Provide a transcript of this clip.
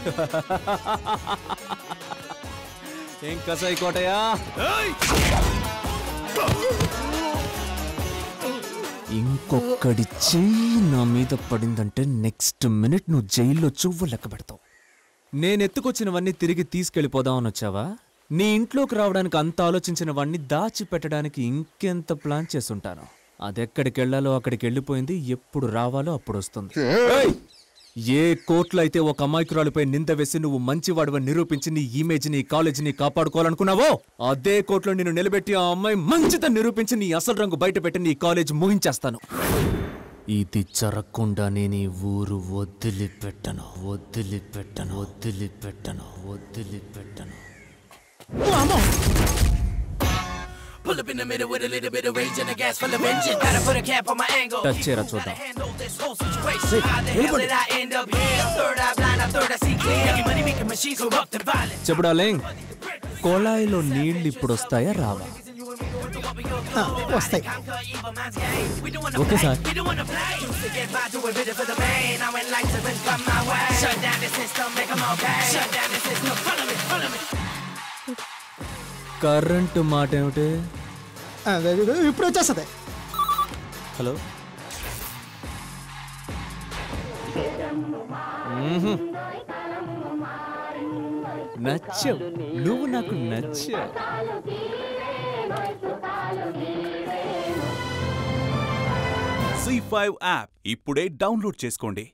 ఏం కసాయి కోటయా ఇంకొకడి చెయ్యి నా మీద పడిందంటే నెక్స్ట్ మినిట్ నువ్వు జైల్లో చువ్వు లెక్క పెడతావు నేను ఎత్తుకొచ్చినవన్నీ తిరిగి తీసుకెళ్ళిపోదామని వచ్చావా నీ ఇంట్లోకి రావడానికి అంత ఆలోచించినవన్నీ దాచిపెట్టడానికి ఇంకెంత ప్లాన్ చేసుంటాను అదెక్కడికి వెళ్ళాలో అక్కడికి వెళ్ళిపోయింది ఎప్పుడు రావాలో అప్పుడు వస్తుంది ఏయ్! ఏ కోర్టులో అయితే ఒక అమాయకురాలిపై నింద వేసి నువ్వు మంచివాడివని నిరూపించి నీ ఇమేజ్ నీ కాలేజీని కాపాడుకోవాలనుకున్నావో అదే కోర్టులో నిన్ను నిలబెట్టి ఆ అమ్మాయి మంచితని నిరూపించి నీ అసలు రంగు బయట పెట్టి నీ కాలేజ్ ముగించేస్తాను ఇది జరగకుండా నేను ఈ ఊరు వదిలిపెట్టను వదిలిపెట్టను వదిలిపెట్టను వదిలిపెట్టను Pull up in the middle with a little bit of rage and a gas full of engine. Gotta put a cap on my angle. Touch చేయరా Gotta చూద్దాం handle this whole situation. How the hell did I end up here? Third eye blind, I'm third eye see clear. Money making machines corrupt and violent. చెప్పుడాలేం కొళాయిలో నీళ్ళు ఇప్పుడు వస్తాయా రావా వస్తాయి We don't wanna Okay, play. sir. We don't wanna play. Used to get by, do a bit for the pain. Now when lights have been come my way. Shut down the system, make 'em okay. Shut down the system, follow me, follow me. Current మాట ఏమిటి అదే, ఇప్పుడు వచ్చేస్తుంది hello నచ్చావు నువ్వు నాకు నచ్చావు C five app ఇప్పుడే డౌన్లోడ్ చేసుకోండి